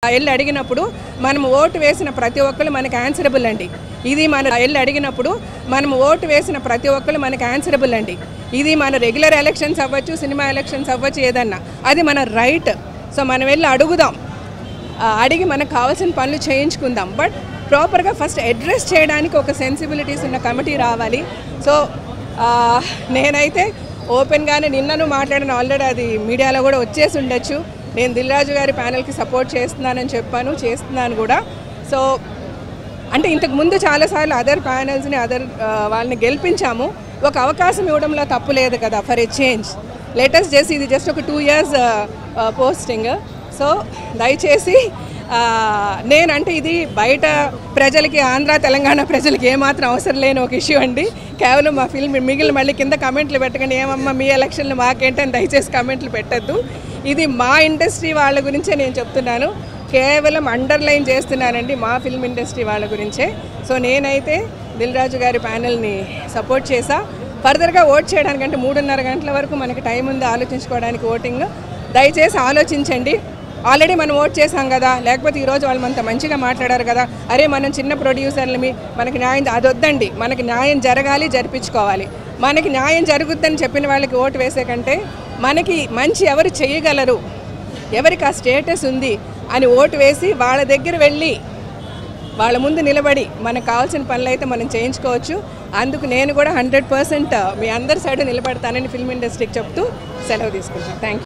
వెళ్ళి అడిగినప్పుడు మనం ఓటు వేసిన ప్రతి ఒక్కరు మనకి ఆన్సరబుల్ అండి ఇది మన వెళ్ళి అడిగినప్పుడు మనం ఓటు వేసిన ప్రతి ఒక్కరు మనకి ఆన్సరబుల్ అండి ఇది మన రెగ్యులర్ ఎలక్షన్స్ అవ్వచ్చు సినిమా ఎలక్షన్స్ అవ్వచ్చు ఏదన్నా అది మన రైట్ సో మనం వెళ్ళి అడుగుదాం ఆ, అడిగి మనకు కావాల్సిన పనులు చేయించుకుందాం బట్ ప్రాపర్గా ఫస్ట్ అడ్రస్ చేయడానికి ఒక సెన్సిబిలిటీస్ ఉన్న కమిటీ రావాలి సో ఆ, నేనైతే ఓపెన్గానే నిన్నను మాట్లాడిన ఆల్రెడీ అది మీడియాలో కూడా వచ్చేసి ఉండొచ్చు నేను దిల్రాజు గారి ప్యానల్కి సపోర్ట్ చేస్తున్నానని చెప్పాను చేస్తున్నాను కూడా సో అంటే ఇంతకు ముందు చాలాసార్లు అదర్ ప్యానల్స్ని అదర్ వాళ్ళని గెలిపించాము ఒక అవకాశం ఇవ్వడంలో తప్పు లేదు కదా ఫర్ ఏ చేంజ్ లేటెస్ట్ చేసి ఇది జస్ట్ ఒక టూ ఇయర్స్ పోస్టింగ్ సో దయచేసి ఆ, నేనంటే ఇది బయట ప్రజలకి ఆంధ్ర తెలంగాణ ప్రజలకి ఏమాత్రం అవసరం లేని ఒక ఇష్యూ అండి కేవలం మా ఫిల్మ్ మిగిలిన మళ్ళీ కింద కమెంట్లు పెట్టకండి ఏమమ్మా మీ ఎలక్షన్లు మాకేంటని దయచేసి కమెంట్లు పెట్టద్దు ఇది మా ఇండస్ట్రీ వాళ్ళ గురించే నేను చెప్తున్నాను కేవలం అండర్లైన్ చేస్తున్నానండి మా ఫిల్మ్ ఇండస్ట్రీ వాళ్ళ గురించే సో నేనైతే దిల్ రాజు గారి ప్యానల్ని సపోర్ట్ చేసా ఫర్దర్గా ఓట్ చేయడానికంటే మూడున్నర గంటల వరకు మనకి టైం ఉంది ఆలోచించుకోవడానికి ఓటింగ్ దయచేసి ఆలోచించండి ఆల్రెడీ మనం ఓట్ చేసాం కదా లేకపోతే ఈరోజు వాళ్ళు మనతో మంచిగా మాట్లాడారు కదా అరే మనం చిన్న ప్రొడ్యూసర్లమి మనకి న్యాయం అది వద్దండి మనకి న్యాయం జరగాలి జరిపించుకోవాలి మనకి న్యాయం జరుగుద్దని చెప్పిన వాళ్ళకి ఓటు వేసే కంటే మనకి మంచి ఎవరు చేయగలరు ఎవరికి ఆ స్టేటస్ ఉంది అని ఓటు వేసి వాళ్ళ దగ్గర వెళ్ళి వాళ్ళ ముందు నిలబడి మనకు కావాల్సిన పనులు అయితే మనం చేయించుకోవచ్చు అందుకు నేను కూడా హండ్రెడ్ పర్సెంట్ మీ అందరి సైడ్ నిలబడతానని ఫిల్మ్ ఇండస్ట్రీకి చెప్తూ సెలవు తీసుకుంటాను థ్యాంక్